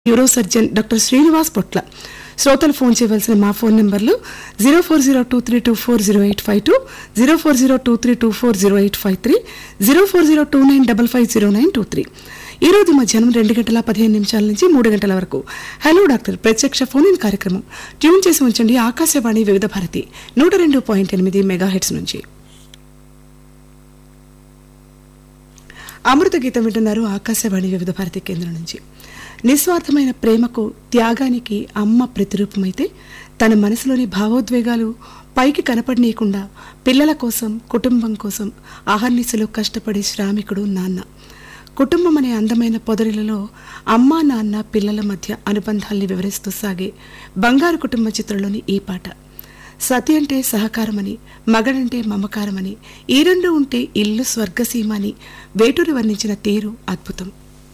neuro surgeon doctor Srinivas పొట్ల శ్రోతలు phone చేయవలసిన మా ఫోన్ నెంబర్లు zero four zero two three two four zero eight five two zero four zero two three two four zero eight five three zero four zero two nine double five zero nine two three ఈ రోజు మధ్యాహ్నం రెండు గంటల పదిహేను నిమిషాల నుంచి మూడు గంటల వరకు హలో డాక్టర్ ప్రత్యక్ష ఫోన్ ఇన్ కార్యక్రమం ట్యూన్ చేసి ఉంచండి ఆకాశవాణి వివిధ భారతి నూట రెండు పాయింట్ ఎనిమిది మెగా హెడ్స్ నుంచి అమృత గీతం వింటున్నారు ఆకాశవాణి వివిధ భారతి కేంద్రం నుంచి నిస్వార్థమైన ప్రేమకు త్యాగానికి అమ్మ ప్రతిరూపమైతే తన మనసులోని భావోద్వేగాలు పైకి కనపడనీయకుండా పిల్లల కోసం కుటుంబం కోసం అహర్నిశలు కష్టపడే శ్రామికుడు నాన్న కుటుంబం అనే అందమైన పొదరిలలో అమ్మా నాన్న పిల్లల మధ్య అనుబంధాల్ని వివరిస్తూ సాగే బంగారు కుటుంబ చిత్రంలోని ఈ పాట సతి అంటే సహకారమని మగడంటే మమకారమని ఈ రెండు ఉంటే ఇల్లు స్వర్గసీమ అని వేటూరి వర్ణించిన తీరు అద్భుతం